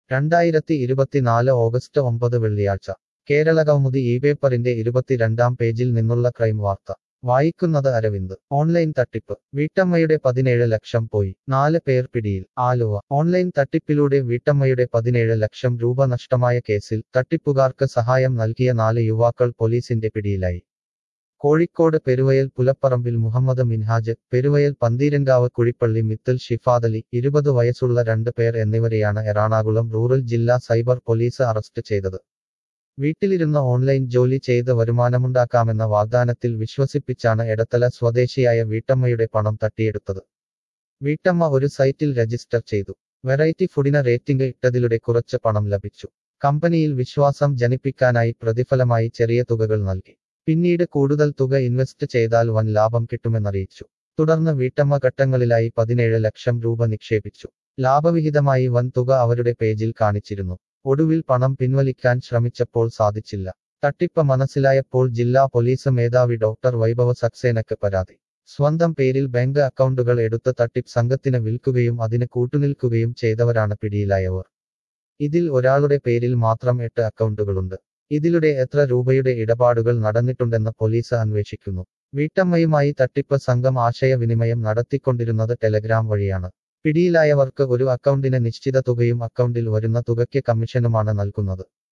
രണ്ടായിരത്തി ഇരുപത്തിനാല് ഓഗസ്റ്റ് ഒമ്പത് വെള്ളിയാഴ്ച കേരളകൗമുദി ഈ പേപ്പറിന്റെ ഇരുപത്തിരണ്ടാം പേജിൽ നിന്നുള്ള ക്രൈം വാർത്ത വായിക്കുന്നത് അരവിന്ദ് ഓൺലൈൻ തട്ടിപ്പ് വീട്ടമ്മയുടെ പതിനേഴ് ലക്ഷം പോയി നാല് പേർ പിടിയിൽ ആലുവ ഓൺലൈൻ തട്ടിപ്പിലൂടെ വീട്ടമ്മയുടെ പതിനേഴ് ലക്ഷം രൂപ നഷ്ടമായ കേസിൽ തട്ടിപ്പുകാർക്ക് സഹായം നൽകിയ നാല് യുവാക്കൾ പോലീസിന്റെ പിടിയിലായി കോഴിക്കോട് പെരുവയൽ പുലപ്പറമ്പിൽ മുഹമ്മദ് മിൻഹാജ് പെരുവയൽ പന്തീരങ്കാവ് കുഴിപ്പള്ളി മിത്തൽ ഷിഫാദലി ഇരുപത് വയസ്സുള്ള രണ്ട് പേർ എന്നിവരെയാണ് എറണാകുളം റൂറൽ ജില്ലാ സൈബർ പോലീസ് അറസ്റ്റ് ചെയ്തത് വീട്ടിലിരുന്ന് ഓൺലൈൻ ജോലി ചെയ്ത് വരുമാനമുണ്ടാക്കാമെന്ന വാഗ്ദാനത്തിൽ വിശ്വസിപ്പിച്ചാണ് എടത്തല സ്വദേശിയായ വീട്ടമ്മയുടെ പണം തട്ടിയെടുത്തത് വീട്ടമ്മ ഒരു സൈറ്റിൽ രജിസ്റ്റർ ചെയ്തു വെറൈറ്റി ഫുഡിന് റേറ്റിംഗ് ഇട്ടതിലൂടെ കുറച്ച് പണം ലഭിച്ചു കമ്പനിയിൽ വിശ്വാസം ജനിപ്പിക്കാനായി പ്രതിഫലമായി ചെറിയ തുകകൾ നൽകി പിന്നീട് കൂടുതൽ തുക ഇൻവെസ്റ്റ് ചെയ്താൽ വൻ ലാഭം കിട്ടുമെന്നറിയിച്ചു തുടർന്ന് വീട്ടമ്മ ഘട്ടങ്ങളിലായി പതിനേഴ് ലക്ഷം രൂപ നിക്ഷേപിച്ചു ലാഭവിഹിതമായി വൻ തുക അവരുടെ പേജിൽ കാണിച്ചിരുന്നു ഒടുവിൽ പണം പിൻവലിക്കാൻ ശ്രമിച്ചപ്പോൾ സാധിച്ചില്ല തട്ടിപ്പ് മനസ്സിലായപ്പോൾ ജില്ലാ പോലീസ് മേധാവി ഡോക്ടർ വൈഭവ സക്സേനക്ക് പരാതി സ്വന്തം പേരിൽ ബാങ്ക് അക്കൗണ്ടുകൾ എടുത്ത് തട്ടിപ്പ് സംഘത്തിന് വിൽക്കുകയും അതിന് കൂട്ടുനിൽക്കുകയും ചെയ്തവരാണ് പിടിയിലായവർ ഇതിൽ ഒരാളുടെ പേരിൽ മാത്രം എട്ട് അക്കൗണ്ടുകളുണ്ട് ഇതിലൂടെ എത്ര രൂപയുടെ ഇടപാടുകൾ നടന്നിട്ടുണ്ടെന്ന് പോലീസ് അന്വേഷിക്കുന്നു വീട്ടമ്മയുമായി തട്ടിപ്പ് സംഘം ആശയവിനിമയം നടത്തിക്കൊണ്ടിരുന്നത് ടെലഗ്രാം വഴിയാണ് പിടിയിലായവർക്ക് ഒരു അക്കൗണ്ടിന് നിശ്ചിത തുകയും അക്കൗണ്ടിൽ വരുന്ന തുകയ്ക്ക് കമ്മീഷനുമാണ് നൽകുന്നത്